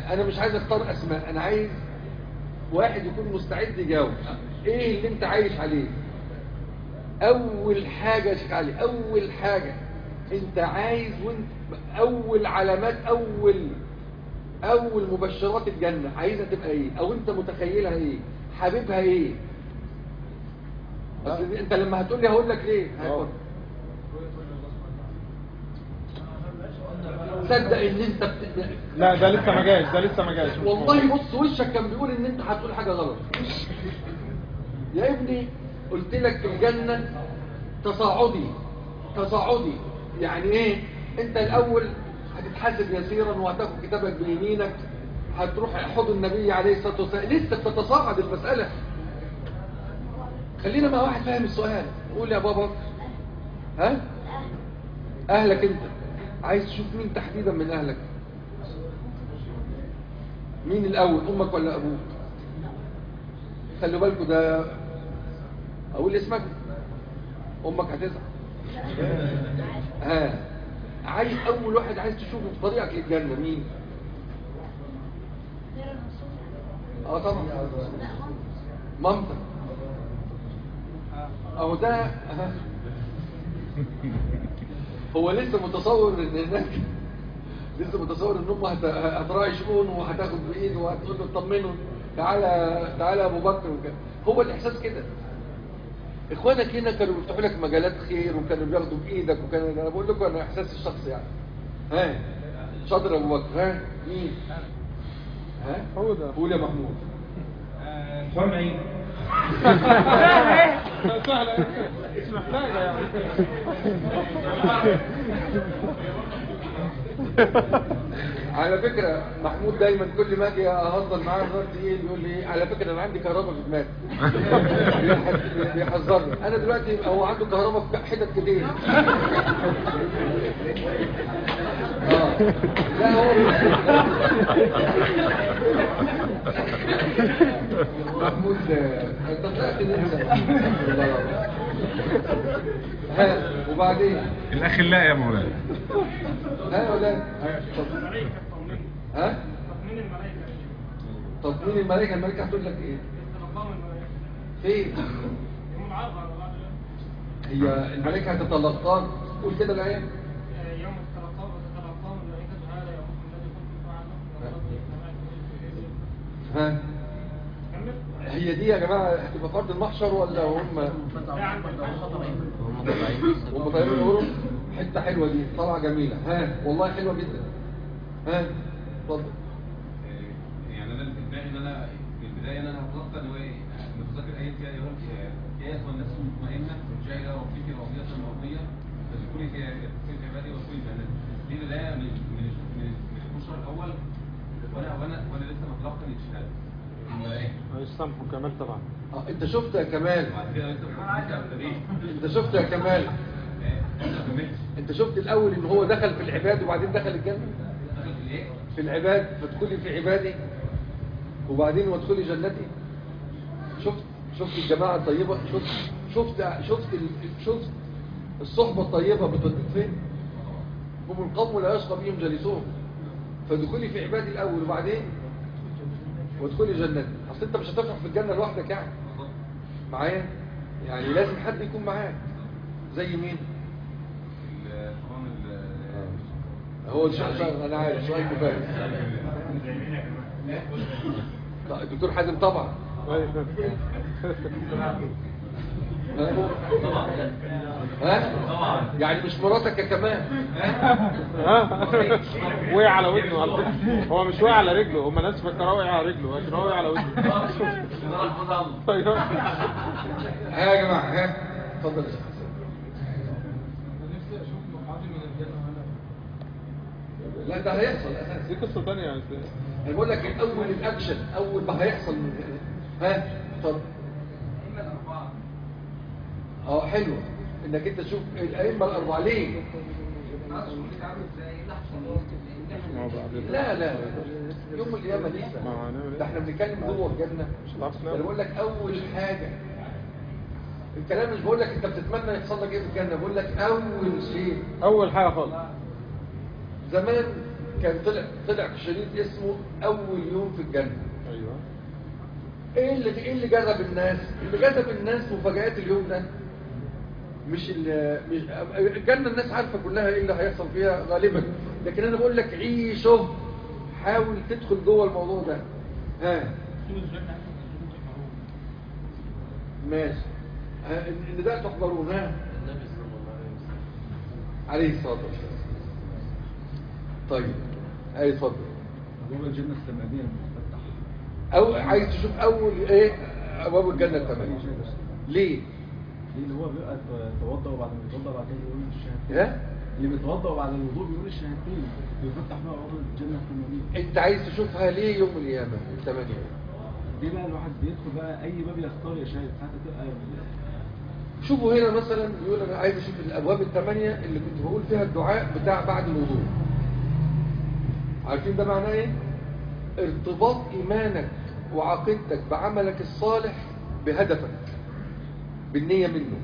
انا مش عايز اختار اسماء انا عايز واحد يكون مستعد يجاوب ايه اللي انت عايش عليه اول حاجة يا شيخ علي اول حاجة انت عايز وانت اول علامات اول اول مبشرات الجنة عايزها تبقى ايه او انت متخيلها ايه حبيبها ايه بس انت لما هتقول لي هقول لك ليه هقول. صدق ان انت بت... لا ده لسه ما جاش ده لسه ما جاش والله بص وشك كان بيقول ان انت هتقول حاجة غلط يا ابني قلت لك الجنة تصاعدي تصاعدي يعني ايه انت الاول هتتحاسب يسيرا وهتاخد كتابك بيمينك هتروح حوض النبي عليه الصلاة والسلام لسه بتتصاعد المسألة خلينا مع واحد فاهم السؤال قول يا بابا ها اهلك انت عايز تشوف مين تحديدا من اهلك مين الاول امك ولا ابوك خلوا بالكوا ده اقول اسمك امك هتزعل ها عايز اول واحد عايز تشوفه في طريقك للجنه مين اه طبعا مامتك اهو ده آه. هو لسه متصور ان هناك لسه متصور ان امه هت- هتراعي شؤونه وهتاخد بايده وهتقول له اطمنه تعالى تعالى يا ابو بكر وكده هو الاحساس كده اخوانك هنا كانوا بيفتحوا لك مجالات خير وكانوا بياخدوا بايدك وكانوا انا بقول لكم انا احساسي الشخصي يعني ها شاطر يا ابو بكر ها مين ها هو ده قول يا محمود حرم عين لا سهلة مش محتاجة يعني على فكرة محمود دايما كل ما اجي اهزر معاه هزار تقيل بيقول لي إيه؟ على فكرة انا عندي كهرباء في دماغي بيح- بيحذرني انا دلوقتي هو عنده كهرباء في حتت كتير اه لا هو محمود آه، انت طلعت ننسى والله العظيم. ها وبعدين الاخلاء يا مولانا ها ولا الملائكة التطمين ها تطمين الملائكة طب مين الملائكة الملائكة هتقول لك ايه يتلقاهم الملائكة فين يوم العرض على بعض الله هي الملائكة هتتلقاك قول كده الآية يوم تتلقاهم تتلقاهم الملائكة هذا يومكم الذي كنتم توعدون ها كمل هي دي يا جماعة هتبقى فرض المحشر ولا هم لا عندك هم طيبين يقولوا حتة حلوة دي طلعة جميلة ها والله حلوة جدا ها اتفضل يعني انا الابداعي ان انا في البدايه ان انا هتلقى ان هو ايه متذكر ايه فيها يوم يا ايها النفس المطمئنه ارجعي الى ربك راضيه مرضيه فاذكري في في عبادي وادخلي الجنه دي الايه من من من من البشرى الاول وانا وانا وانا لسه متلقى الاجتهاد الملائكه مش سامحه كمال طبعا اه انت شفت يا كمال بعد كده لسه لسه ابتديت انت شفت يا كمال لسه ما كملتش انت شفت الاول ان هو دخل في العباد وبعدين دخل الجنة دخل في الايه؟ في العباد فادخلي في عبادي وبعدين وادخلي جنتي شفت شفت الجماعة الطيبة شفت شفت شفت ال- شفت الصحبة الطيبة بتوديك فين هم القوم لا يشقى بهم جليسهم فادخلي في عبادي الأول وبعدين وادخلي جنتي أصل أنت مش هتفرح في الجنة لوحدك يعني معايا يعني لازم حد يكون معاك زي مين ال- طبعا ال- هو الشيخ أنا عارف سؤال مفاهم لا، الدكتور حازم طبعا ها؟ ها؟ يعني مش مراتك يا كمان ها؟ وقع على ودنه على فكرة هو مش واقع على رجله هم ناس فكروا وقع على رجله لكن هو وقع على ودنه طيب ها يا جماعة ها اتفضل يا شيخ حسين. نفسي اشوف مقعدي من الجنة لا ده هيحصل اساسا دي قصة تانية يعني انا بقول لك الاول الاكشن اول ما هيحصل ها اتفضل اه حلوه انك انت تشوف الائمه الاربعه ليه لا لا لا. يوم القيامه لسه ما هنعمل إيه؟ ده احنا بنتكلم جوه الجنه مش هتعرف تنام. انا بقول لك اول حاجه الكلام مش بقول لك انت بتتمنى يحصل لك ايه في الجنه بقول لك اول شيء اول حاجة خالص زمان كان طلع طلع في شريط اسمه اول يوم في الجنه ايوه ايه اللي ايه اللي جذب الناس اللي جذب الناس مفاجآت اليوم ده مش ال مش الجنه الناس عارفه كلها ايه اللي هيحصل فيها غالبا لكن انا بقول لك عيشه حاول تدخل جوه الموضوع ده ها دخول الجنة أنتم تحمرون ماشي ها، ان ده تحضرون ها النبي صلى الله عليه وسلم عليه الصلاه والسلام طيب اي اتفضل أبواب الجنة السماوية المفتح او عايز تشوف اول ايه ابواب الجنه الثمانيه ليه ليه اللي هو بيبقى يتوضا وبعد ما يتوضا بعد كده يقول الشهادتين ها اللي بيتوضا وبعد الوضوء بيقول الشهادتين بيفتح بقى ابواب الجنة السماوية انت عايز تشوفها ليه يوم القيامه الثمانيه دي بقى الواحد بيدخل بقى اي باب يختار يا شاهد حتى تبقى شوفوا هنا مثلا يقول انا عايز اشوف الابواب الثمانيه اللي كنت بقول فيها الدعاء بتاع بعد الوضوء عارفين ده معناه ايه ارتباط ايمانك وعقيدتك بعملك الصالح بهدفك بالنيه منه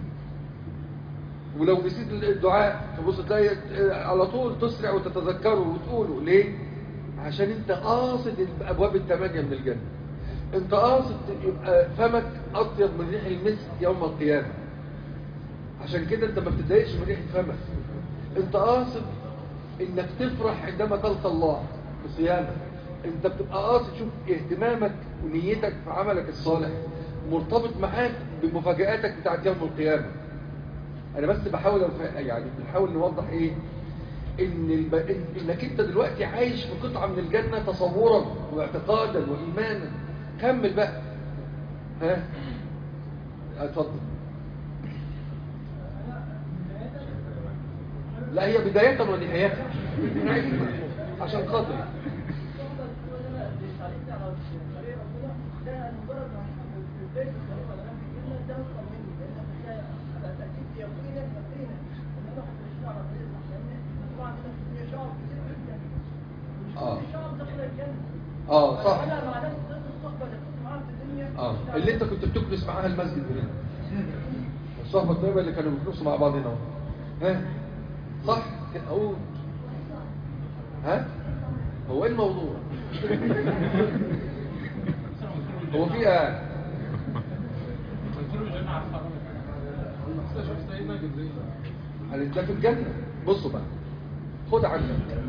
ولو نسيت الدعاء تبص تلاقي على طول تسرع وتتذكره وتقوله ليه عشان انت قاصد الابواب الثمانيه من الجنه انت قاصد يبقى فمك اطيب من ريح المسك يوم القيامه عشان كده انت ما بتتضايقش من ريحه فمك انت قاصد انك تفرح عندما تلقى الله بصيامك انت بتبقى قاصد تشوف اهتمامك ونيتك في عملك الصالح مرتبط معاك بمفاجآتك بتاعت يوم القيامه انا بس بحاول أف- يعني بنحاول نوضح ايه ان الب... إن- انك انت دلوقتي عايش في قطعه من الجنه تصورا واعتقادا وايمانا كمل بقى ها اتفضل لا هي بداية ونهاية عشان خاطري اه اه صح اه اللي انت كنت بتكنس معاها المسجد هنا الصحبة الطيبة اللي كانوا بيكنسوا مع بعض هنا اهو. ها صح اقول ها هو ايه الموضوع هو في آه. دخول الجنة على الصلاة يعني ده في الجنة بصوا بقى خد عنك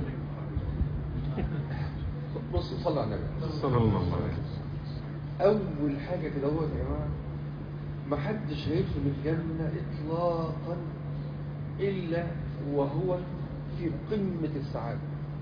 بصوا صلى على النبي صلى الله عليه وسلم اول حاجة كده هو يا جماعة ما حدش هيدخل الجنة اطلاقا الا وهو في قمة السعادة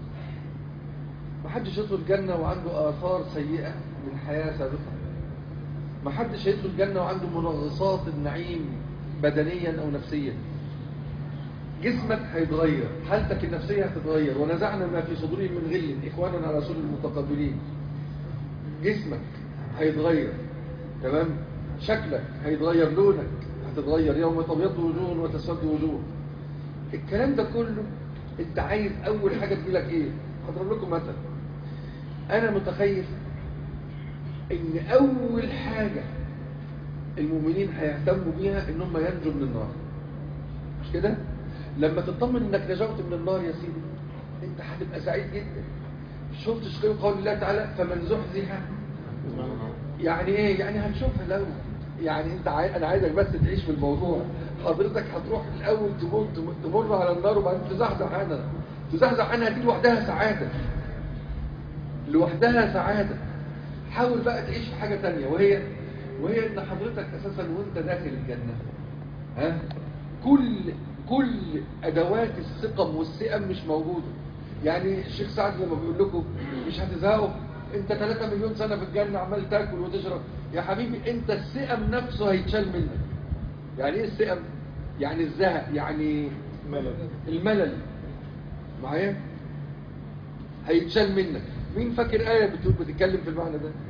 ما حدش يدخل الجنة وعنده آثار سيئة من حياة سابقة ما حدش هيدخل الجنة وعنده منغصات النعيم بدنيا أو نفسيا جسمك هيتغير حالتك النفسية هتتغير ونزعنا ما في صدورهم من غل إخوانا على سور المتقبلين جسمك هيتغير تمام شكلك هيتغير لونك هتتغير يوم تبيض وجوه وتسود وجوه الكلام ده كله انت عايز اول حاجة تجيلك ايه هضرب لكم مثل انا متخيل ان اول حاجة المؤمنين هيهتموا بيها ان هم ينجوا من النار مش كده لما تطمن انك نجوت من النار يا سيدي انت هتبقى سعيد جدا شفتش كده قول الله تعالى فمن زحزح يعني ايه يعني هنشوفها الاول يعني انت عاي... انا عايزك بس تعيش في الموضوع حضرتك هتروح الاول تمر تمر على النار وبعدين تزحزح عنها تزحزح عنها دي لوحدها سعاده لوحدها سعاده حاول بقى تعيش في حاجه تانية وهي وهي ان حضرتك اساسا وانت داخل الجنه ها كل كل ادوات السقم والسئم مش موجوده يعني الشيخ سعد لما بيقول لكم مش هتزهقوا انت 3 مليون سنه في الجنه عمال تاكل وتشرب يا حبيبي انت السئم نفسه هيتشال منك يعني ايه السئم يعني الزهق يعني ملل الملل معايا هيتشال منك مين فاكر آية بت- بتتكلم في المعنى ده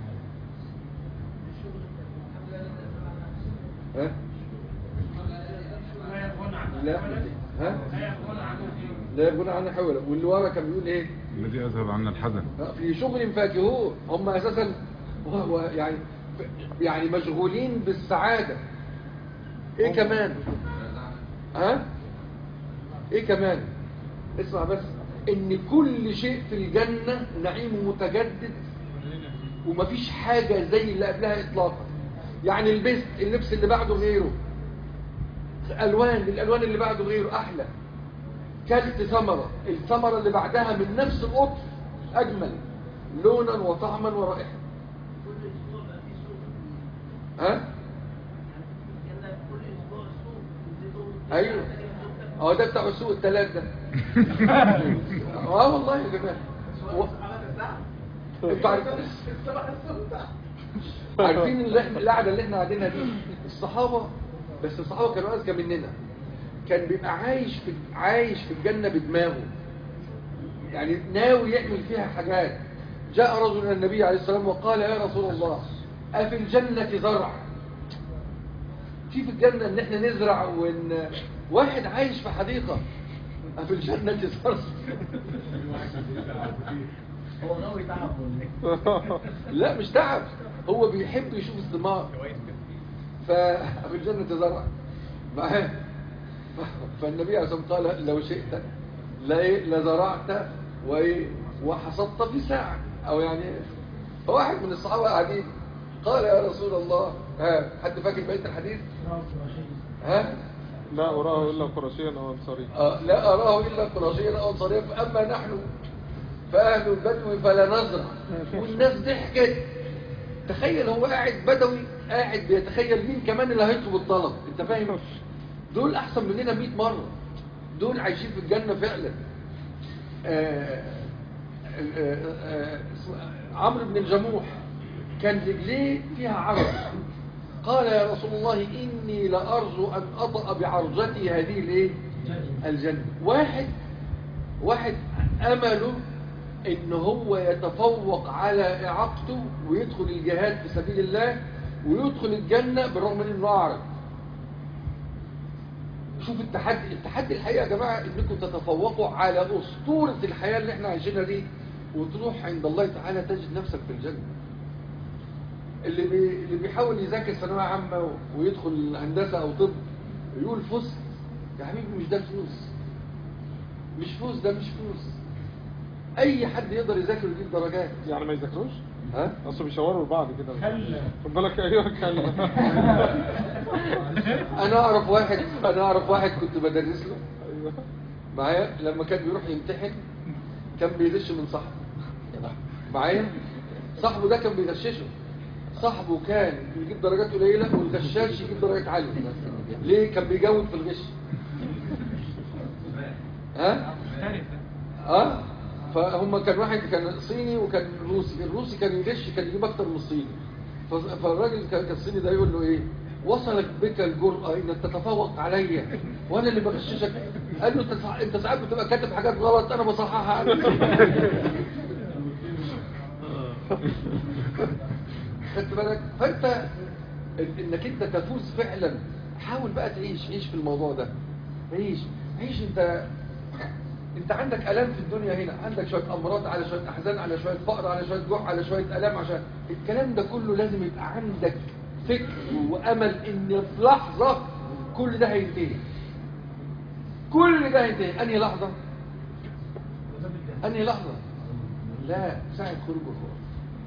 ها لا يكون عنه لا ها لا يكون عنه لا يبغون عنها حولا واللي ورا كان بيقول ايه الذي أذهب عنا الحزن في شغل فاكهون هم اساسا و- و- يعني يعني مشغولين بالسعادة ايه كمان ها ايه كمان اسمع بس ان كل شيء في الجنة نعيم متجدد ومفيش حاجة زي اللي قبلها اطلاقا يعني البست اللبس اللي بعده غيره الوان الالوان اللي بعده غيره احلى كلت ثمرة الثمرة اللي بعدها من نفس القطر اجمل لونا وطعما ورائحة كل اسبوع بقى في سوق ها يعني كان كل اسبوع سوق ينزلوا ايوه اه ده بتاع السوق الثلاث ده اه والله يا جماعه و... انتوا عارفين عارفين اللي احنا القعده اللي احنا قاعدينها دي الصحابه بس الصحابه كانوا اذكى مننا كان بيبقى عايش في عايش في الجنه بدماغه يعني ناوي يعمل فيها حاجات جاء رجل الى النبي عليه السلام وقال يا رسول الله أفي الجنة زرع في في الجنة ان احنا نزرع وان واحد عايش في حديقة أفي الجنة زرع هو ناوي تعب ولا ايه؟ لا مش تعب هو بيحب يشوف الثمار ففي الجنة زرع معاه فالنبي عليه الصلاة والسلام قال لو شئت لا إيه لزرعت وإيه وحصدت في ساعة أو يعني فواحد من الصحابة قاعدين قال يا رسول الله ها حد فاكر بقية الحديث ها لا أراه إلا قرشيا أو أنصاريا آه، لا أراه إلا قرشيا أو أنصاريا فأما نحن فأهل البدو فلا نزرع والناس ضحكت تخيل هو قاعد بدوي قاعد بيتخيل مين كمان اللي هيطلب الطلب انت فاهم دول احسن مننا 100 مرة دول عايشين في الجنة فعلا آه، آه، آه، اسمه- عمرو بن الجموح كان رجليه فيها عرض قال يا رسول الله إني لأرجو أن أطأ بعرجتي هذه الايه الجنة واحد واحد أمله إن هو يتفوق على إعاقته ويدخل الجهاد في سبيل الله ويدخل الجنة بالرغم من إنه أعرض شوف التحدي التحدي الحقيقة يا جماعة إنكم تتفوقوا على أسطورة الحياة اللي احنا عايشينها دي وتروح عند الله تعالى تجد نفسك في الجنة اللي بي... اللي بيحاول يذاكر ثانويه عامه ويدخل هندسه او طب يقول فزت يا حبيبي مش ده الفلوس مش فوز ده مش فلوس اي حد يقدر يذاكر ويجيب درجات يعني ما يذاكروش ها اصل بيشاوروا لبعض كده كلا. خد بالك ايوه كلا انا اعرف واحد انا اعرف واحد كنت بدرس له ايوه معايا لما كان بيروح يمتحن كان بيغش من صاحبه معايا صاحبه ده كان بيغششه صاحبه كان بيجيب درجات قليله والغشاش يجيب درجات عاليه ليه كان بيجود في الغش ها اه فهم كان واحد كان صيني وكان روسي الروسي كان يغش كان يجيب اكتر من الصيني ف- فالراجل كان كان الصيني ده يقول له ايه وصلت بك الجرأة انك تتفوق عليا وانا اللي بغششك قال له انت سع- انت ساعات بتبقى كاتب حاجات غلط انا بصححها خدت بالك فانت إن- انك انت تفوز فعلا حاول بقى تعيش عيش في الموضوع ده عيش عيش انت انت عندك الام في الدنيا هنا عندك شويه امراض على شويه احزان على شويه فقر على شويه جوع على شويه الام عشان الكلام ده كله لازم يبقى عندك فكر وامل ان في لحظه كل ده هينتهي كل ده هينتهي انهي لحظه انهي لحظه لا ساعه خروج الروح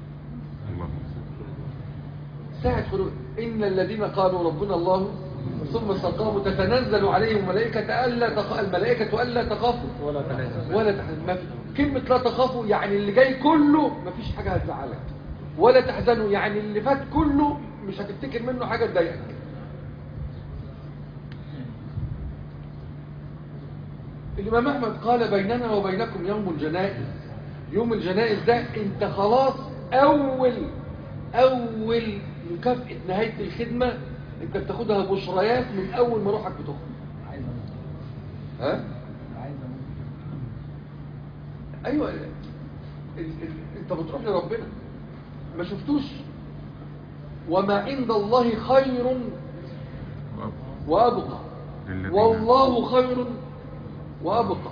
ساعة خروج إن الذين قالوا ربنا الله ثم استقاموا تتنزل عليهم ملائكة ألا تخ... الملائكة ألا تخافوا ولا تحزن ولا تحزنوا ما في... كلمة لا تخافوا يعني اللي جاي كله مفيش حاجة هتزعلك ولا تحزنوا يعني اللي فات كله مش هتفتكر منه حاجة تضايقك الإمام أحمد قال بيننا وبينكم يوم الجنائز يوم الجنائز ده انت خلاص أول أول مكافأة نهاية الخدمة انت بتاخدها بشريات من أول ما روحك بتخرج عايز اموت ها؟ عايز اموت ايوه ال- ال- انت بتروح لربنا ما شفتوش وما عند الله خير وابقى للذين- والله خير وابقى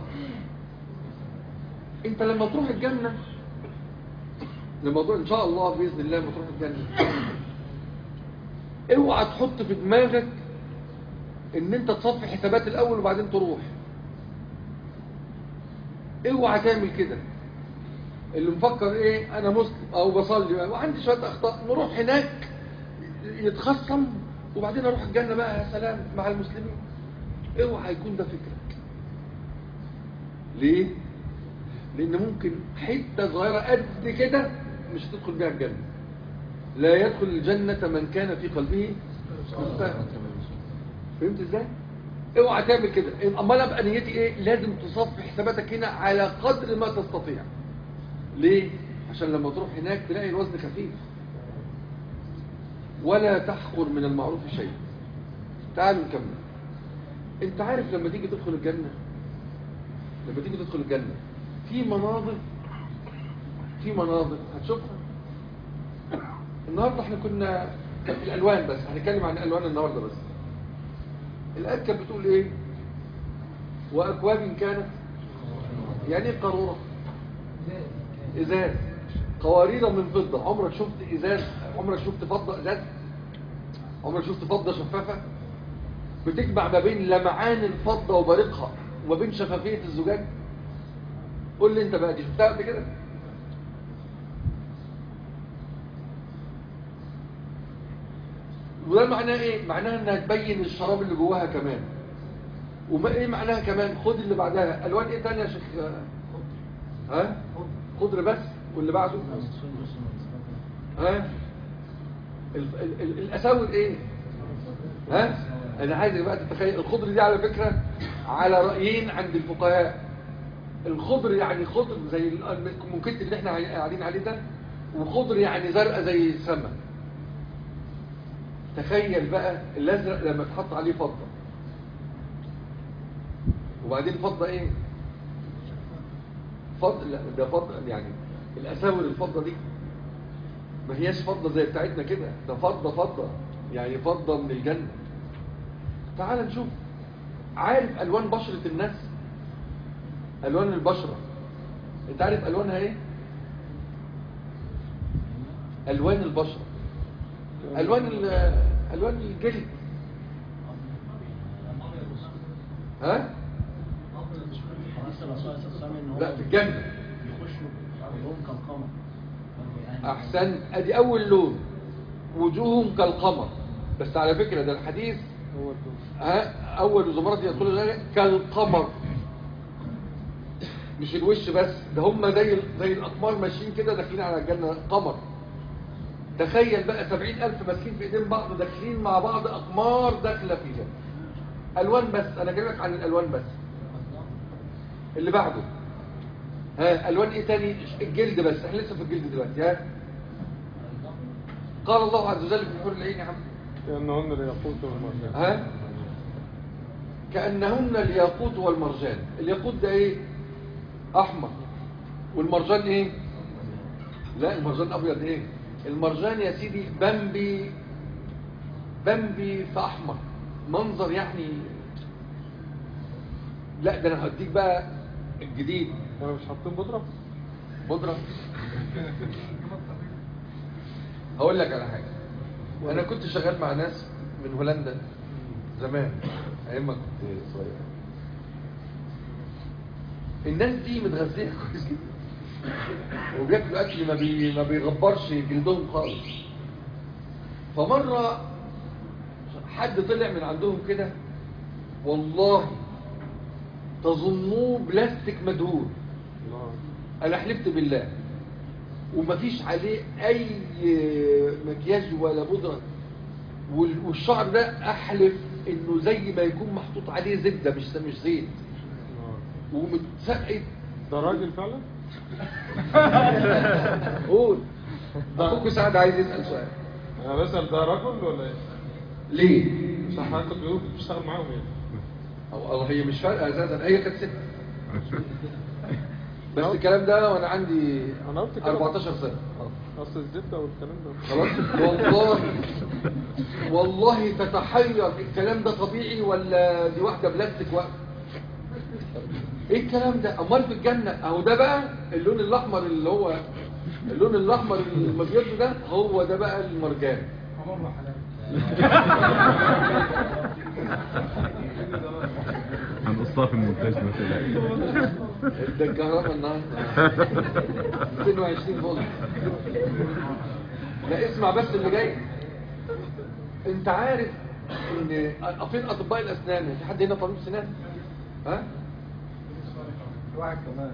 انت لما تروح الجنه لما تروح ان شاء الله باذن الله لما تروح الجنه اوعى تحط في دماغك ان انت تصفي حسابات الاول وبعدين تروح اوعى تعمل كده اللي مفكر ايه انا مسلم او بصلي وعندي شويه اخطاء نروح هناك يتخصم وبعدين اروح الجنه بقى يا سلام مع المسلمين اوعى يكون ده فكرك ليه لان ممكن حته صغيره قد كده مش هتدخل بيها الجنه لا يدخل الجنه من كان في قلبه مثقال فهمت ازاي اوعى تعمل كده امال ابقى نيتي ايه لازم تصفي حساباتك هنا على قدر ما تستطيع ليه عشان لما تروح هناك تلاقي الوزن خفيف ولا تحقر من المعروف شيء تعالوا نكمل انت عارف لما تيجي تدخل الجنة لما تيجي تدخل الجنة في مناظر في مناظر هتشوفها النهاردة احنا كنا كان في الالوان بس هنتكلم عن الالوان النهاردة بس الآية كانت بتقول ايه واكواب كانت يعني ايه قارورة ازاز قوارير من فضة عمرك شفت ازاز عمرك شفت فضة ازاز عمرك شفت فضة شفافة بتجمع ما بين لمعان الفضة وبريقها وما بين شفافية الزجاج قول لي انت بقى دي شفتها قبل كده وده معناه ايه معناها انها تبين الشراب اللي جواها كمان وما ايه معناها كمان خد اللي بعدها الوان ايه تانية يا شيخ ها خضر بس واللي بعده ها ال- ال- ال- الاساور ايه ها انا عايزك بقى تتخيل الخضر دي على فكرة على رأيين عند الفقهاء الخضر يعني خضر زي المنكت اللي احنا قاعدين عليه ده وخضر يعني زرقاء زي السماء تخيل بقى الازرق لما تحط عليه فضة وبعدين فضة ايه فضة لا ده فضة يعني الاساور الفضة دي ما هياش فضة زي بتاعتنا كده ده فضة فضة يعني فضة من الجنة تعال نشوف عارف الوان بشرة الناس الوان البشرة انت عارف الوانها ايه الوان البشرة الوان ال- الوان الجلد ها حديث الرسول صلى الله عليه وسلم ان هو لا في الجنة يخشوا وجوههم كالقمر احسن ادي اول لون وجوههم كالقمر بس على فكرة ده الحديث هو الدور ها اول زمرات يدخلوا الجنة كالقمر مش الوش بس ده هم زي زي الاقمار ماشيين كده داخلين على الجنة قمر تخيل بقى سبعين ألف ماسكين في ايدين بعض داخلين مع بعض أقمار داخلة في جنة ألوان بس أنا جايبك عن الألوان بس اللي بعده ها ألوان إيه تاني الجلد بس احنا لسه في الجلد دلوقتي ها قال الله عز وجل في الحور العين يا عم كأنهن الياقوت والمرجان ها كأنهن الياقوت والمرجان الياقوت ده ايه احمر والمرجان ايه لا المرجان ابيض ايه المرجان يا سيدي بمبي بمبي في احمر منظر يعني لا ده انا هديك بقى الجديد كانوا مش حاطين بودرة بودرة هقول لك على حاجة انا كنت شغال مع ناس من هولندا زمان ايام ما كنت صغير الناس دي متغذيه كويس جدا وبياكلوا اكل ما, بي... ما بيغبرش جلدهم خالص فمره حد طلع من عندهم كده والله تظنوه بلاستيك مدهون الله انا حلفت بالله ومفيش عليه اي مكياج ولا بودرة وال- والشعر ده احلف انه زي ما يكون محطوط عليه زبدة مش مش زيت الله. ومتسقط ده راجل فعلا قول اخوك سعد عايز يسأل سؤال انا بسأل ده رجل ولا ايه ليه مش حضرتك كنت بتقول بتشتغل معاهم يعني او أو هي مش فارقه اساسا هي كانت ست بس الكلام ده وانا عندي أنا قلت كده. 14 سنه اصل الزبدة والكلام ده خلاص والله والله تتحير الكلام ده طبيعي ولا دي واحده بلاستيك واقفه ايه الكلام ده امال في الجنه اهو ده بقى اللون الاحمر اللي هو اللون الاحمر المبيض ده هو ده بقى المرجان هنقص حطها في المونتاج ما تقلقش ده الكهرباء النهارده 22 فولت لا اسمع بس اللي جاي انت عارف ان فين اطباء الاسنان في حد هنا طبيب سنان ها واحد كمان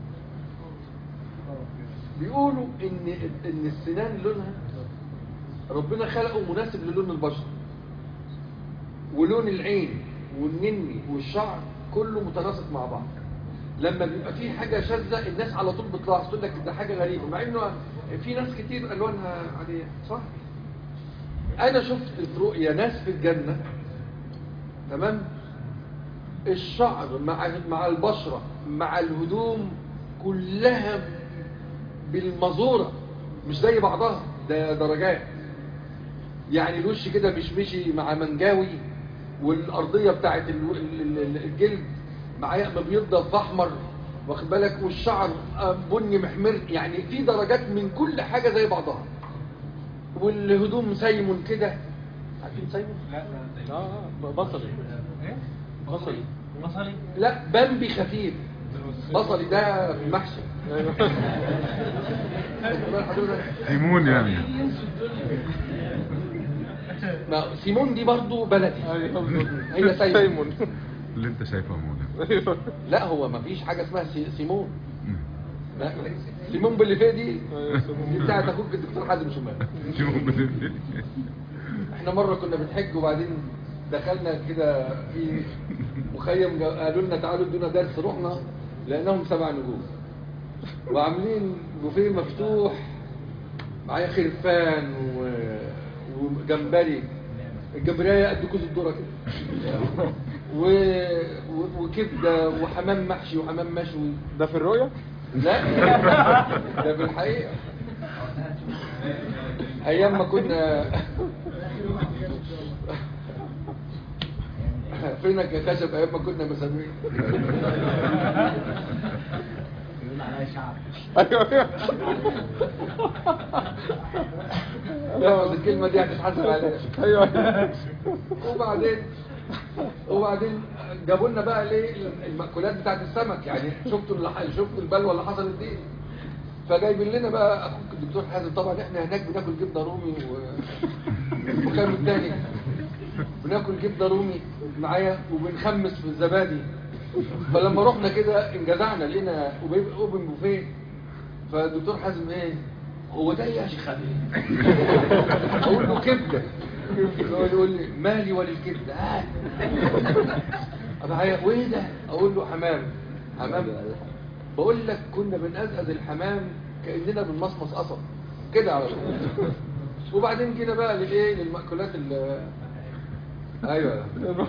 بيقولوا ان ان السنان لونها ربنا خلقه مناسب للون البشر ولون العين والنني والشعر كله متناسق مع بعض لما بيبقى في حاجه شاذه الناس على طول بتلاحظ تقول لك ده حاجه غريبه مع انه في ناس كتير الوانها عاديه صح انا شفت في رؤيا ناس في الجنه تمام الشعر مع مع البشره مع الهدوم كلها بالمزوره مش زي بعضها ده درجات يعني الوش كده مش مشي مع منجاوي والارضيه بتاعت ال- ال- ال- الجلد معايا مبيضه في احمر واخد بالك والشعر آه، بني محمر يعني في درجات من كل حاجه زي بعضها والهدوم سيمون كده عارفين سيمون اه اه بصري بصري بصري لا بامبي خفيف بصلي ده في المحشي واخد بال حضرتك؟ سيمون يعني ما سيمون دي برضو بلدي ايوه بالظبط. هي سيمون. سيمون اللي انت شايفه يا مولانا ايوه لا هو ما فيش حاجه اسمها سي- سيمون مم. لا سيمون بالليفيه دي أيوة، سيمون. دي بتاعت اخوك الدكتور حازم شمال سيمون بالليل. احنا مره كنا بنحج وبعدين دخلنا كده في مخيم جا- قالوا لنا تعالوا ادونا درس رحنا لقيناهم سبع نجوم وعاملين بوفيه مفتوح معايا خرفان و... وجمبري الجمبريه قد كوز الذره كده و... و... وكبده وحمام محشي وحمام مشوي ده في الرؤية لا ده بالحقيقة أيام ما كنا فينك يا خشب أيام ما كنا مسامين يقول عليها شعب ايوه لا بس الكلمة دي هتتحاسب عليها ايوه وبعدين وبعدين جابوا لنا بقى ليه المأكولات بتاعت السمك يعني شفتوا اللي ح- شفتوا البلوه اللي حصلت دي فجايبين لنا بقى اخوك الدكتور حازم طبعا احنا هناك بناكل جبنه رومي و وكان التاني بناكل جبنه رومي معايا وبنخمس في الزبادي فلما رحنا كده انجزعنا لقينا أوبي- اوبن بوفيه فالدكتور حازم ايه هو ده إيه يا شيخ علي اقول له كبده هو يقول لي مالي وللكبده هات أبقى عايز- وايه ده اقول له حمام حمام بقول لك كنا بنقزقز الحمام كاننا بنمصمص قصب كده على طول وبعدين كده بقى للايه للمأكولات ال ايوه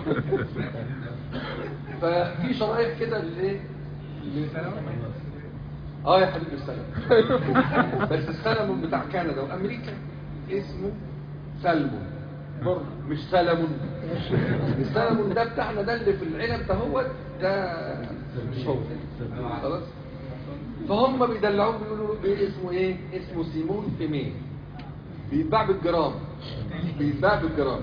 ففي شرايح كده للايه اه يا حبيبي السلام بس السلمون بتاع كندا وامريكا اسمه سلمون بر مش سلمون السلمون ده بتاعنا ده اللي في العنب ده هو ده مش هو خلاص فهم بيدلعوه بيقولوا ايه اسمه ايه اسمه سيمون فيمين بيتباع بالجرام بيتباع بالجرام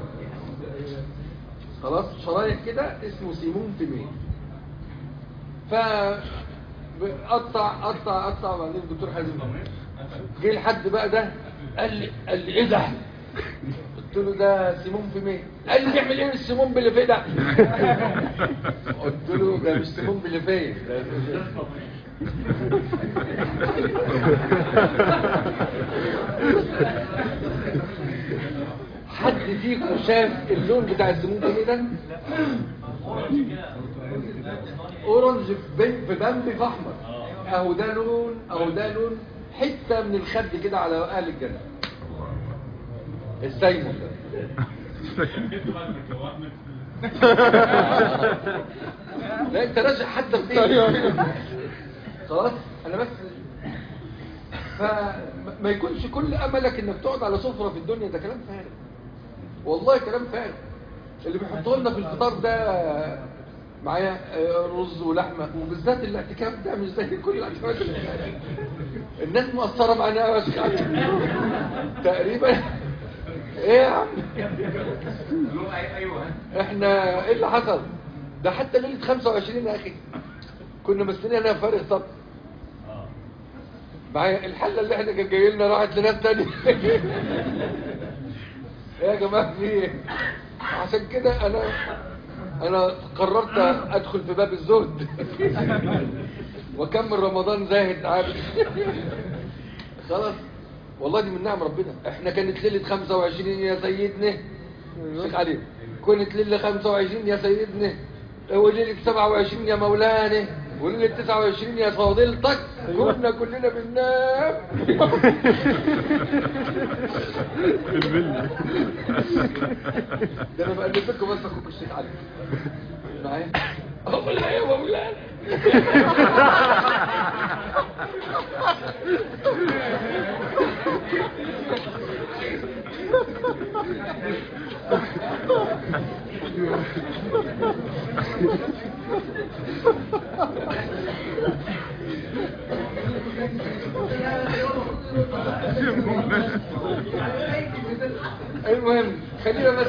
خلاص شرايح كده اسمه سيمون فيمين ف قطع قطع قطع وبعدين الدكتور حازم جه لحد بقى ده قال لي قال لي ايه ده قلت له ده سيمون في مين قال لي بيعمل ايه السيمون بالليفيه ده قلت له ده مش سيمون بالليفيه ده حد فيكم شاف اللون بتاع السيمون بالليفيه ده اورنج في بن- في بامبي في احمر اهو ده لون اهو ده لون حته من الخد كده على اهل الجنه السيمون ده لا انت راجع حتى في ايه خلاص انا بس فما يكونش كل املك انك تقعد على سفره في الدنيا ده كلام فارغ والله كلام فارغ اللي بيحطوا لنا في الفطار ده معايا آه، رز ولحمه وبالذات الاعتكاف ده مش زي كل الاعتكافات اللي فاتت. الناس مقصره معانا قوي يا شيخ علي. تقريبا ايه يا عم ايوه احنا ايه اللي حصل ده حتى ليله 25 يا اخي كنا مستنيين انا فارغ صبر معايا الحله اللي احنا كان جاي لنا راحت لناس تانية يا جماعه في ايه عشان كده انا انا قررت ادخل في باب الزهد واكمل رمضان زاهد عابد خلاص والله دي من نعم ربنا احنا كانت ليله 25 يا سيدنا شيخ علي كانت ليله 25 يا سيدنا وليله 27 يا مولانا وليله 29 يا فاضلتك كنا كلنا بننام ده انا بقلب لكم بس اخوك الشيخ علي معايا اه لا يا مولانا المهم خلينا بس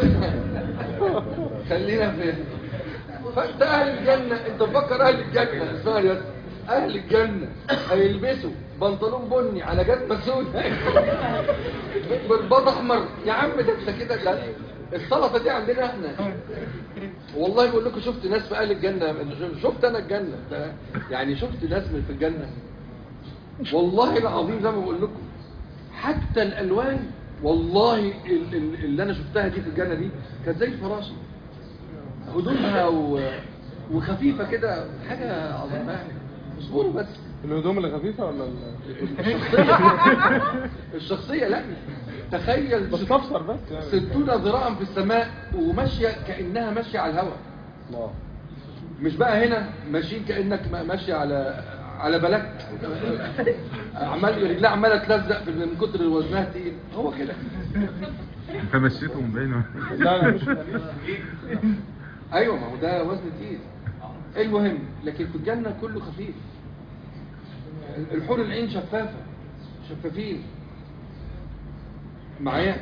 خلينا في فانت اهل الجنة انت مفكر اهل الجنة اسمعني بس اهل الجنة هيلبسوا بنطلون بني على جزمة سوداء بالبط احمر يا عم ده انت كده لا السلطه دي عندنا احنا والله بقول لكم شفت ناس في اهل الجنة شفت انا الجنة ده يعني شفت ناس من في الجنة والله العظيم زي ما بقول لكم حتى الالوان والله ال- ال- اللي انا شفتها دي في الجنة دي كانت زي الفراشة هدومها و... وخفيفة كده حاجة عظيمة يعني اصبروا بس الهدوم اللي خفيفة ولا ال... الشخصية الشخصية لا تخيل بس تفسر بس يعني ستون ذراعا في السماء وماشية كأنها ماشية على الهواء الله مش بقى هنا ماشيين كأنك ما- ماشي على على بلك عمال رجلها عمالة تلزق في- من كتر وزنها تقيل هو كده انت مشيتهم باين لا لا مش ايوه ما هو ده وزن تقيل المهم لكن في الجنة كله خفيف الحور العين شفافة شفافين معايا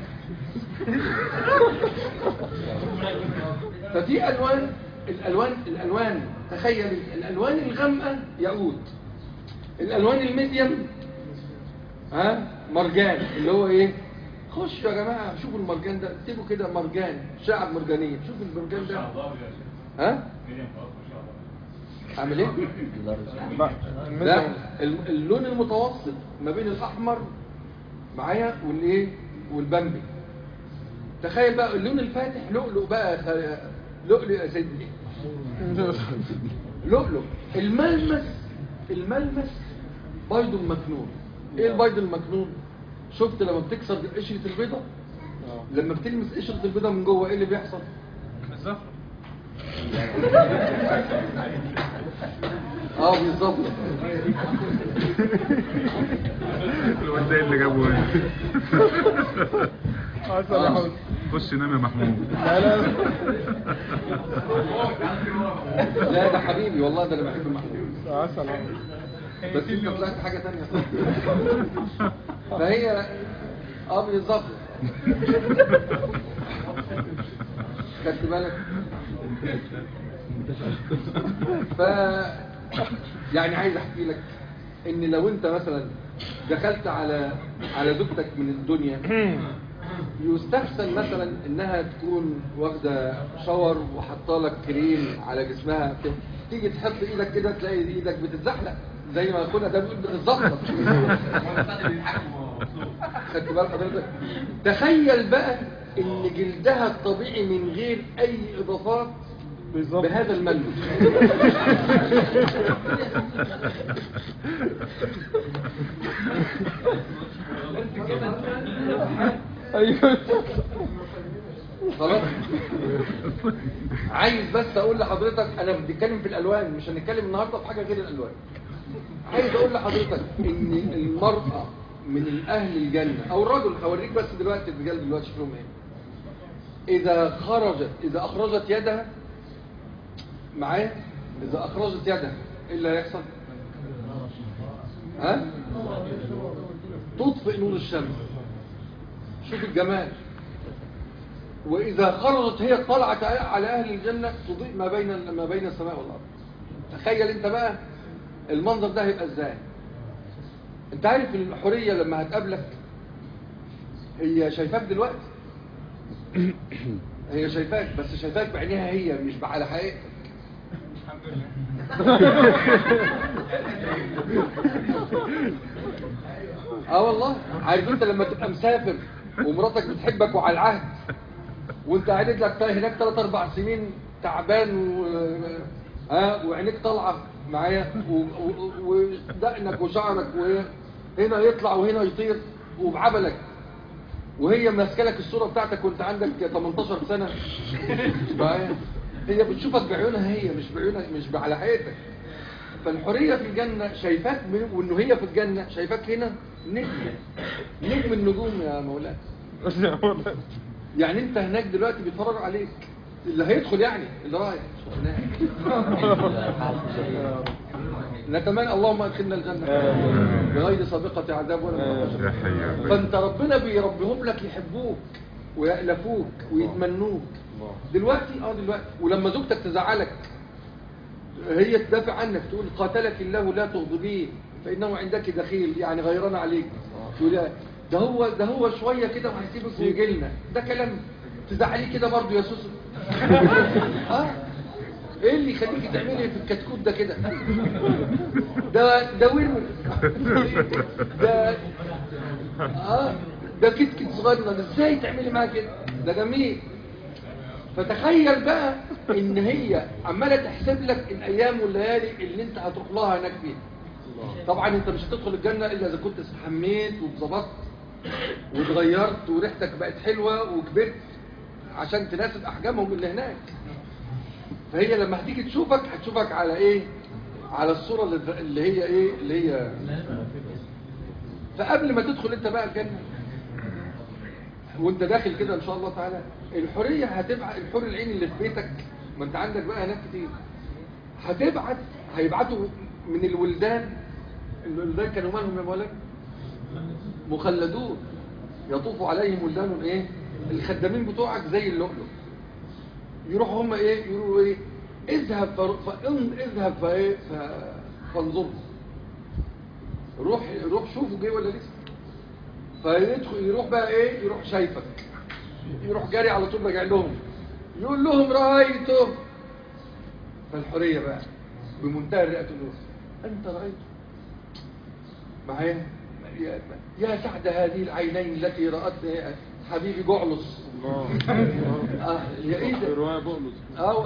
ففي الوان الالوان الالوان تخيل الالوان الغامقه ياقوت الالوان الميديم ها مرجان اللي هو ايه خش يا جماعه شوفوا المرجان ده اكتبوا كده مرجان شعب مرجانيه شوفوا المرجان ده ها اعمل ايه لا لا الميزة- ال- اللون المتوسط ما بين الاحمر معايا والايه والبامبي تخيل بقى اللون الفاتح لؤلؤ بقى خ- لؤلؤ يا سيدي لؤلؤ الملمس الملمس بيض المكنون ايه البيض المكنون شفت لما بتكسر قشره البيضه آه. لما بتلمس قشره البيضه من جوه ايه اللي بيحصل اه بالظبط الواد ده اللي جابه هنا عسل يا حوت خش نام يا محمود لا لا لا ده حبيبي والله ده انا بحب محمود عسل يا حوت. بس انت طلعت حاجه تانية فهي اه بالظبط خدت بالك ف يعني عايز احكي لك ان لو انت مثلا دخلت على على زوجتك من الدنيا يستحسن مثلا انها تكون واخده شاور وحاطه لك كريم على جسمها كده. تيجي تحط ايدك كده تلاقي ايدك بتتزحلق زي ما اخونا ده بيقول بتتزفلط خدت بال حضرتك تخيل بقى ان جلدها الطبيعي من غير اي اضافات بالظبط بهذا الملمس ايوه خلاص عايز بس اقول لحضرتك انا بنتكلم في الالوان مش هنتكلم النهارده في حاجه غير الالوان عايز اقول لحضرتك ان المراه من اهل الجنه او الرجل هوريك بس دلوقتي الرجال دلوقتي شكلهم ايه اذا خرجت اذا اخرجت يدها معايا اذا اخرجت يدها ايه اللي هيحصل ها تطفئ نور الشمس شوف الجمال وإذا خرجت هي طلعت على أهل الجنة تضيء ما بين ما بين السماء والأرض تخيل أنت بقى المنظر ده هيبقى إزاي أنت عارف إن الحورية لما هتقابلك هي شايفاك دلوقتي هي شايفاك بس شايفاك بعينيها هي مش على حقيقتك اه والله عارف انت لما تبقى مسافر ومراتك بتحبك وعلى العهد وانت قاعد لك تا- هناك 3 4 سنين تعبان و ها وعينيك طالعه معايا و- و- ودقنك وشعرك وهنا يطلع وهنا يطير وبعبلك وهي ماسكه لك الصوره بتاعتك وانت عندك 18 سنه معايا هي بتشوفك بعيونها هي مش بعيونك مش على حقيقتك فالحوريه في الجنه شايفاك من وانه هي في الجنه شايفاك هنا نجم نجم النجوم يا مولانا يعني انت هناك دلوقتي بيتفرج عليك اللي هيدخل يعني اللي رايح هناك. نتمنى اللهم ادخلنا الجنه بغير سابقه عذاب ولا مغفرة. يا حي يا قيوم. فانت ربنا بيربيهم لك يحبوك ويألفوك ويتمنوك دلوقتي اه دلوقتي ولما زوجتك تزعلك هي تدافع عنك تقول قاتلك الله لا تغضبيه فانه عندك دخيل يعني غيران عليك تقول يا- ده هو ده هو شويه كده وهيسيبك ويجي لنا ده كلام تزعليه كده برضه يا سوسو اه ايه اللي يخليكي تعملي في الكتكوت ده كده ده ده ورم ده اه ده كتكت صغير ازاي تعملي معاه كده ده جميل فتخيل بقى ان هي عماله تحسب لك الايام والليالي اللي انت هتروح لها هناك فيها طبعا انت مش هتدخل الجنه الا اذا كنت استحميت واتظبطت واتغيرت وريحتك بقت حلوه وكبرت عشان تناسب احجامهم اللي هناك فهي لما هتيجي تشوفك هتشوفك على ايه على الصوره اللي- اللي هي ايه اللي هي فقبل ما تدخل انت بقى الجنه وانت داخل كده ان شاء الله تعالى الحوريه هتبعت الحور العين اللي في بيتك ما انت عندك بقى هناك كتير هتبعت هيبعتوا من الولدان الولدان كانوا مالهم يا مولانا مخلدون يطوف عليهم ولدان ايه الخدامين بتوعك زي اللؤلؤ يروحوا هم ايه يقولوا ايه اذهب فر... فان اذهب فايه ف... فانظر روح روح شوفه جه ولا لسه فيدخل يروح بقى ايه يروح شايفك يروح جاري على طول راجع لهم يقول لهم رايته فالحريه بقى بمنتهى الرئه تقول له انت رايته معايا يا, يا سعد هذه العينين التي رأت حبيبي جعلص آه يا ايه ده رواية بقلص أو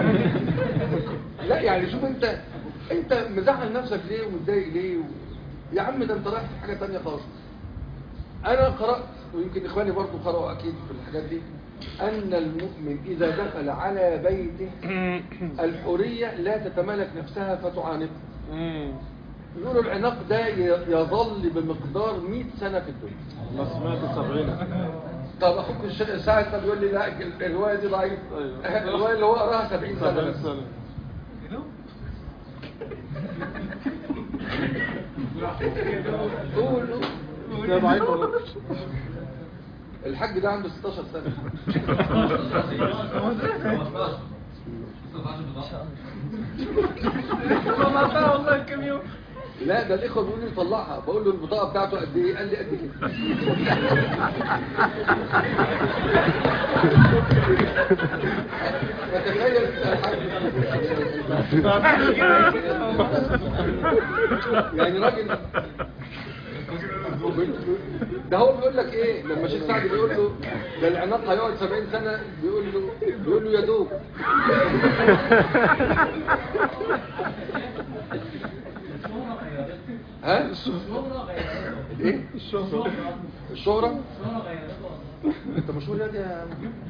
لا يعني شوف انت انت مزعل نفسك ليه ومتضايق ليه و... يا عم ده انت رايح في حاجه تانية خالص انا قرات ويمكن اخواني برضو قرأوا اكيد في الحاجات دي ان المؤمن اذا دخل على بيته الحوريه لا تتمالك نفسها فتعانقه يقولوا العناق ده ي- يظل بمقدار 100 سنه في الدنيا ما سمعت سبعين طب اخوك الشيخ سعد طب يقول لي لا الروايه دي ضعيفه أيوة. الروايه اللي هو قراها 70 سنه سبعين بس سنة قول قول. ده ضعيف ولا الحاج ده عنده 16 سنه والله كم يوم لا ده الاخوه بيقولوا لي طلعها بقول له البطاقه بتاعته قد ايه قال لي قد كده فتخيل الحاج يعني راجل ده هو بيقول لك ايه لما الشيخ سعد بيقول له ده العناق هيقعد 70 سنه بيقول له بيقول له يا دوب ها ايه الشهرة الشهرة انت مشهور يا دي يا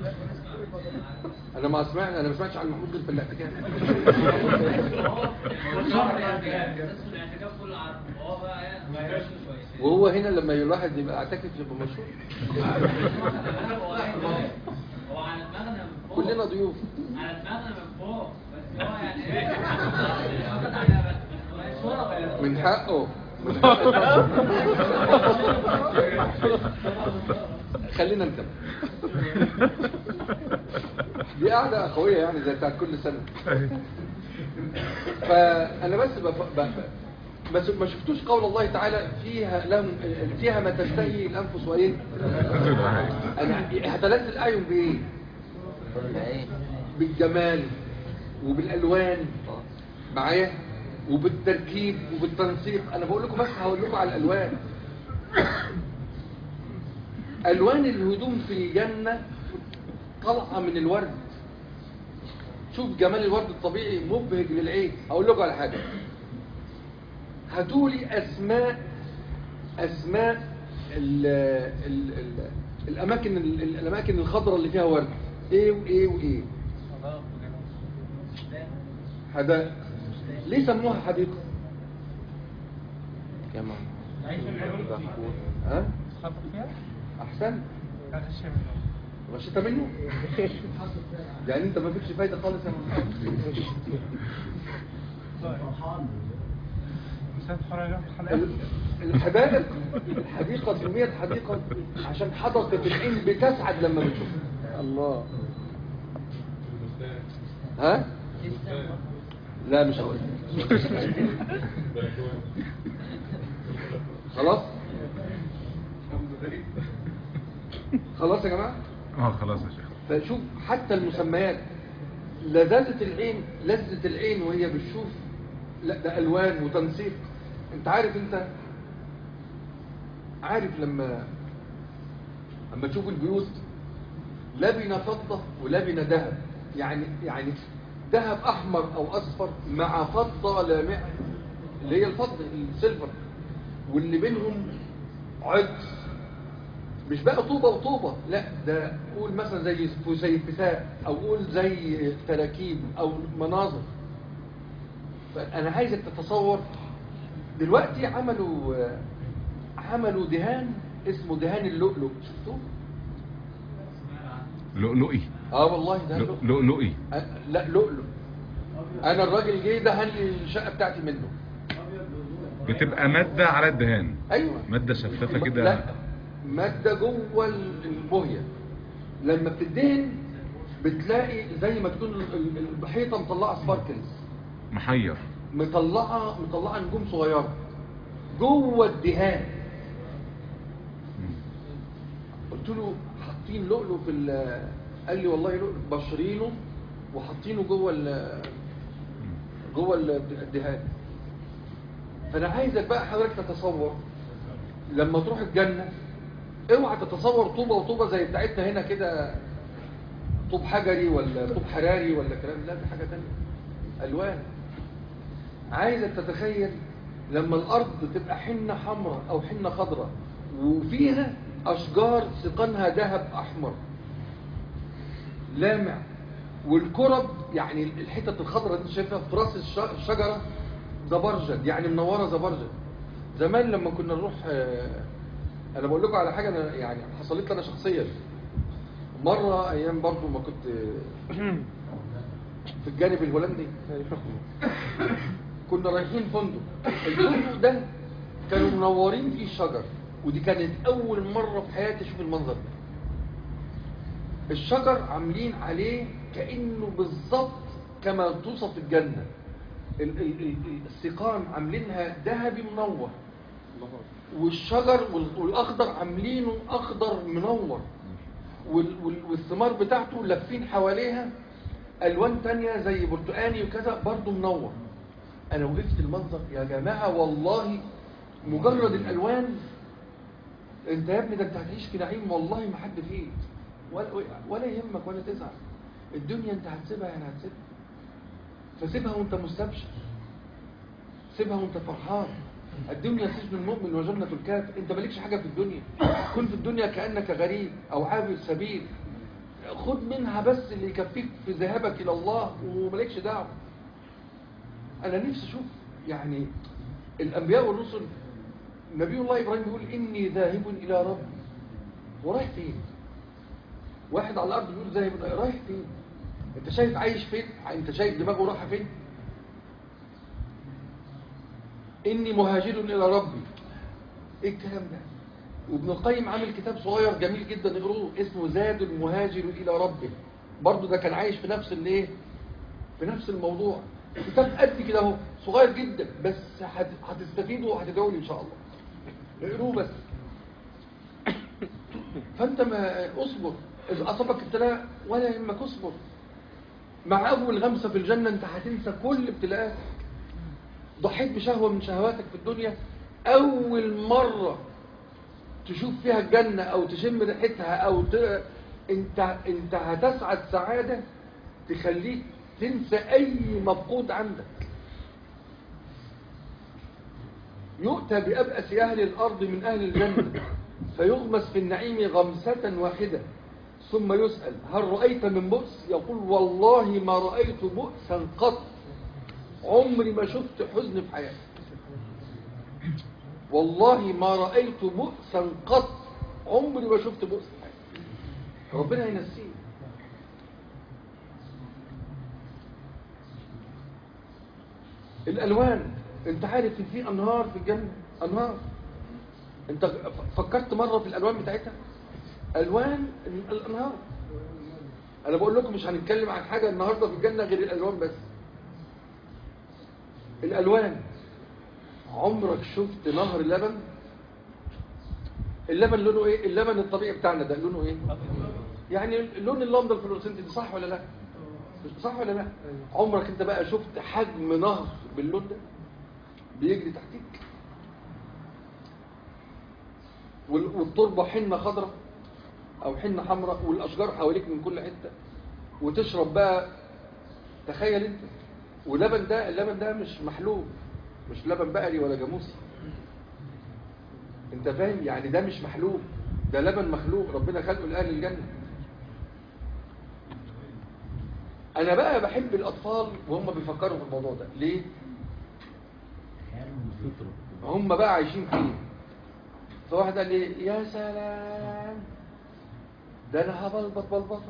انا ما سمعت انا ما سمعتش عن محمود غير في الاعتكاف وهو هنا لما الواحد يبقى اعتكف يبقى مشهور هو على دماغنا من فوق كلنا ضيوف على دماغنا من فوق بس هو يعني ايه صورة غير من حقه من حقه. خلينا نكمل قاعده اخويه يعني زي بتاعت كل سنه فانا بس بف... ب... ب... بس ما شفتوش قول الله تعالى فيها لهم فيها ما تشتهي الانفس وايه انا هتلذ الاعين بايه بالجمال وبالالوان معايا وبالتركيب وبالتنسيق انا بقول لكم بس هقول لكم على الالوان الوان الهدوم في الجنه طالعه من الورد شوف جمال الورد الطبيعي مبهج للعين اقول لكم على حاجه هاتولي اسماء اسماء ال ال ال الاماكن ال- ال- الاماكن الخضراء اللي فيها ورد ايه وايه وايه حدائق ليه سموها حديقه كمان ها خطط فيها؟ احسن لا غشة منه غشيتها منه يعني انت ما فيكش فايده خالص يا محمد فرحان مسافة حرية الحلقة ال- الحدائق الحديقة سميت حديقة عشان حدقة العين بتسعد لما بتشوفها الله ها؟ لا مش هقول خلاص خلاص يا جماعة اه خلاص يا شيخ فشوف حتى المسميات لذاذة العين لذة العين وهي بتشوف لا ده ألوان وتنسيق انت عارف انت عارف لما لما تشوف البيوت لبنة فضة ولبنة ذهب يعني يعني ذهب أحمر أو أصفر مع فضة لامعة اللي هي الفضة السيلفر واللي بينهم عدس مش بقى طوبة وطوبة لا ده قول مثلا زي زي فساء او قول زي تراكيب او مناظر فانا عايزك تتصور دلوقتي عملوا عملوا دهان اسمه دهان اللؤلؤ شفتوه لؤلؤي اه والله ده لؤ- لؤلؤ لؤلؤي أه لا لؤلؤ انا الراجل جه دهن لي الشقه بتاعتي منه بتبقى مادة على الدهان ايوه مادة شفافة لا كده مادة جوه البوهية لما بتدهن بتلاقي زي ما تكون ال- ال- الحيطة مطلعة سباركلز محير مطلعة مطلعة نجوم صغيرة جوه الدهان قلت له حاطين لؤلؤ في ال- قال لي والله لؤلؤ بشرينه وحاطينه جوه ال جوه ال- الدهان فانا عايزك بقى حضرتك تتصور لما تروح الجنة اوعى تتصور طوبة وطوبة زي بتاعتنا هنا كده طوب حجري ولا طوب حراري ولا كلام لا دي حاجة تانية ألوان عايزك تتخيل لما الأرض تبقى حنة حمراء أو حنة خضراء وفيها أشجار سقانها ذهب أحمر لامع والكرب يعني الحتة الخضراء دي شايفها في راس الش- الشجرة زبرجد يعني منورة زبرجد زمان لما كنا نروح آه، انا بقول لكم على حاجة أنا يعني حصلت لي انا شخصيا مرة ايام برضو ما كنت آه، في الجانب الهولندي كنا رايحين فندق الفندق ده كانوا منورين فيه الشجر ودي كانت اول مرة في حياتي اشوف المنظر ده الشجر عاملين عليه كأنه بالظبط كما توصف الجنة ال- ال- ال- السقام عاملينها ذهبي منور والشجر وال- والاخضر عاملينه اخضر منور وال- وال- والثمار بتاعته لافين حواليها الوان تانية زي برتقاني وكذا برضو منور انا وقفت المنظر يا جماعة والله مجرد الالوان انت يا ابني ده انت هتعيش في نعيم والله ما حد فيه ولا, ولا يهمك ولا تزعل الدنيا انت هتسيبها يعني هتسيبها فسيبها وانت مستبشر سيبها وانت فرحان الدنيا سجن المؤمن وجنة الكافر انت مالكش حاجة في الدنيا كن في الدنيا كأنك غريب او عابر سبيل خد منها بس اللي يكفيك في ذهابك الى الله ومالكش دعوة انا نفسي اشوف يعني الانبياء والرسل نبي الله ابراهيم يقول اني ذاهب الى ربي ورايح فين واحد على الارض بيقول ذاهب رايح فين انت شايف عايش فين انت شايف دماغه رايحه فين اني مهاجر الى ربي ايه الكلام ده وابن القيم عامل كتاب صغير جميل جدا اقروه اسمه زاد المهاجر الى ربه برضو ده كان عايش في نفس الايه في نفس الموضوع كتاب قد كده اهو صغير جدا بس هت- هتستفيدوا وهتدعوا لي ان شاء الله اقروه بس فانت ما اصبر اذا اصابك ابتلاء ولا يهمك اصبر مع اول غمسه في الجنه انت هتنسى كل ابتلاءاتك ضحيت بشهوه من شهواتك في الدنيا اول مره تشوف فيها الجنه او تشم ريحتها او ت... انت انت هتسعد سعاده تخليك تنسى اي مفقود عندك يؤتى بأبأس أهل الأرض من أهل الجنة فيغمس في النعيم غمسة واحدة ثم يسأل هل رأيت من بؤس يقول والله ما رأيت بؤسا قط عمري ما شفت حزن في حياتي والله ما رأيت بؤسا قط عمري ما شفت بؤس في حياتي ربنا ينسيه الألوان انت عارف ان في أنهار في الجنة أنهار انت ف- فكرت مرة في الألوان بتاعتها ألوان ال- الأنهار أنا بقول لكم مش هنتكلم عن حاجة النهاردة في الجنة غير الألوان بس الألوان عمرك شفت نهر لبن اللبن لونه ايه اللبن الطبيعي بتاعنا ده لونه ايه يعني لون اللمبه الفلورسنت دي صح ولا لا صح ولا لا عمرك انت بقى شفت حجم نهر باللون ده بيجري تحتيك وال- والتربه حنه خضراء او حنه حمراء والاشجار حواليك من كل حته وتشرب بقى تخيل انت ولبن ده اللبن ده مش محلوب مش لبن بقري ولا جاموسي انت فاهم يعني ده مش محلوب ده لبن مخلوق ربنا خلقه لاهل الجنه انا بقى بحب الاطفال وهم بيفكروا في الموضوع ده ليه هم بقى عايشين فيه فواحد قال لي يا سلام ده انا هبلبط بلبطه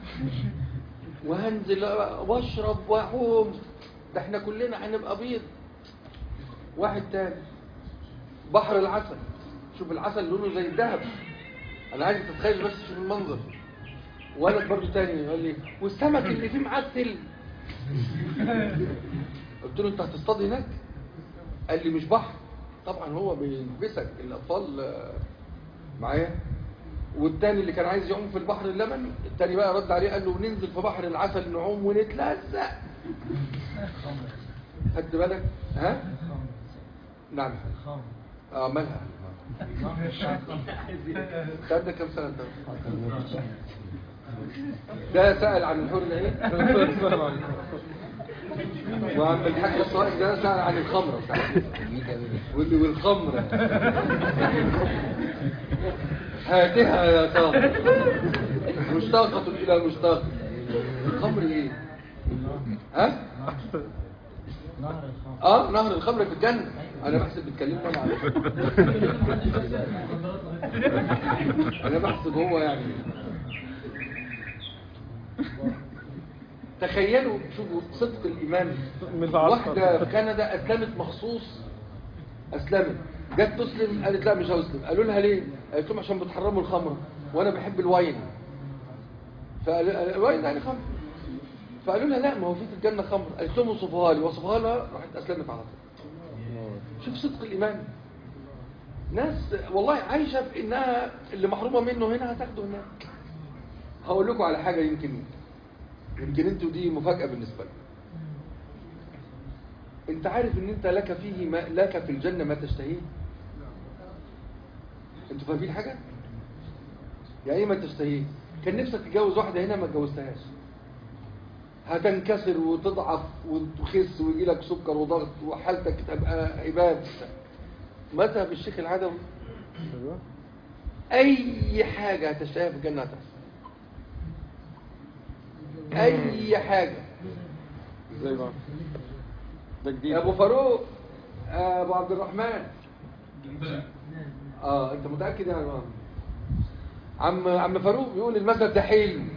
وهنزل واشرب واعوم ده احنا كلنا هنبقى بيض واحد تاني بحر العسل شوف العسل لونه زي الذهب انا عايز تتخيل بس شوف المنظر ولد برضه تاني قال لي والسمك اللي فيه معسل قلت له انت هتصطاد هناك قال لي مش بحر طبعا هو بيلبسك الاطفال آه، معايا والتاني اللي كان عايز يعوم في البحر اللبن التاني بقى رد عليه قال له ننزل في بحر العسل نعوم ونتلزق خدت بالك ها نعم اه مالها كان ده كم سنه انت ده سأل عن الحور العين وعم الحاج الصائم ده سأل عن الخمرة واللي والخمرة هاتها يا طاقة مشتاقة إلى مشتاق الخمر ايه ها اه نهر الخمر في الجنة انا بحسب بتكلموا انا على انا بحسب هو يعني تخيلوا شوفوا صدق الايمان متعصب. واحده في كندا اسلمت مخصوص اسلمت جت تسلم قالت لا مش هسلم قالوا لها ليه قالت لهم عشان بتحرموا الخمر وانا بحب الواين فالواين يعني خمر فقالوا لها لا ما هو في في الجنه خمر قالت لهم وصفوها لي وصفوها لها راحت اسلمت على طول شوف صدق الايمان ناس والله عايشه في انها اللي محرومه منه هنا هتاخده هناك هقول لكم على حاجه يمكن يمكن انتوا دي مفاجاه بالنسبه لكم انت عارف ان انت لك فيه ما لك في الجنه ما تشتهيه انتوا فاهمين حاجه يعني ايه ما تشتهيه كان نفسك تتجوز واحده هنا ما اتجوزتهاش هتنكسر وتضعف وتخس ويجي لك سكر وضغط وحالتك تبقى عباد مذهب الشيخ العدوي اي حاجه هتشتهيها في الجنه هتحصل اي حاجه زي بقى ده جديد يا ابو فاروق آه، ابو عبد الرحمن اه انت متاكد يا عم عم عم فاروق بيقول المثل ده حلم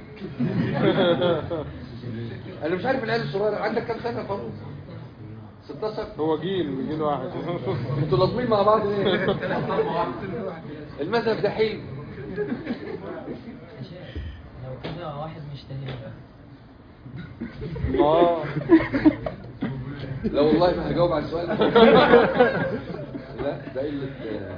انا مش عارف العيال الصغيره عندك كام سنه يا فاروق 16 هو جيل جيل واحد انتوا لازمين مع بعض ليه المذهب ده حلم لو كده واحد مش تاني اه لا والله ما هجاوب على السؤال ده. لا ده قلة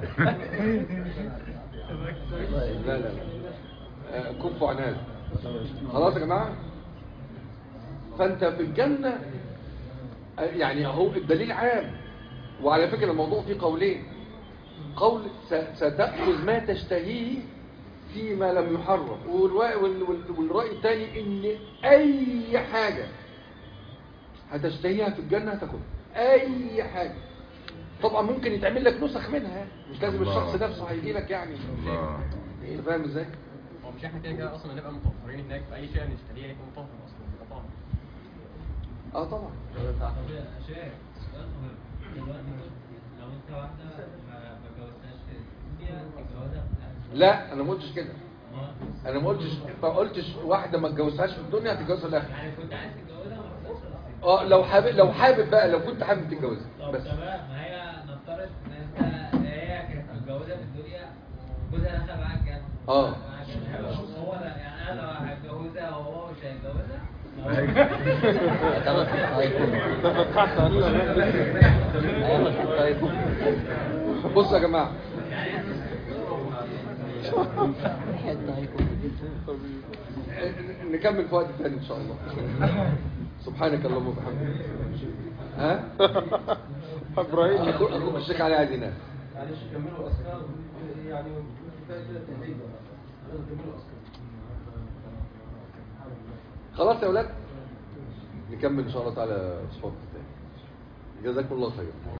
لا لا لا آه، كفوا عن هذا خلاص يا جماعة فانت في الجنة آه، يعني اهو الدليل عام وعلى فكرة الموضوع فيه قولين قول س- ستأخذ ما تشتهيه فيما لم يحرم والرأي, وال- وال- والرأي الثاني ان اي حاجة هتشتهيها في الجنة هتاخدها اي حاجة طبعا ممكن يتعمل لك نسخ منها يعني. مش لازم الله. الشخص نفسه هيجي لك يعني الله انت فاهم ازاي هو مش احنا كده كده اصلا هنبقى مطهرين هناك في اي شيء هنشتريه هيكون مطهر اصلا يبقى طاهر اه طبعا طب يا شيخ سؤال مهم دلوقتي لو انت واحده ما ما اتجوزتهاش في الدنيا تتجوزها في الآخرة. لا انا ما قلتش كده ما- انا ما قلتش ما قلتش واحده ما اتجوزهاش في الدنيا هتتجوزها في الاخره يعني كنت عايز تتجوزها ما رضيتش نصيب اه لو حابب لو حابب بقى لو كنت حابب تتجوزها طب بس تمام ما هي نفترض ان انت هي كانت متجوزه في الدنيا وجوزها دخل معاك جنة اه. هو ده يعني انا لو هتجوزها وهو مش هيتجوزها بصوا يا جماعه نكمل في وقت ثاني ان شاء الله سبحانك اللهم وبحمدك ها ابراهيم اخوك أخوك الشيخ علي عايز ينام معلش كملوا اذكار يعني كفايه كده تهديد بقى يلا كملوا اذكار خلاص يا اولاد نكمل ان شاء الله تعالى اسبوع تاني جزاكم الله خير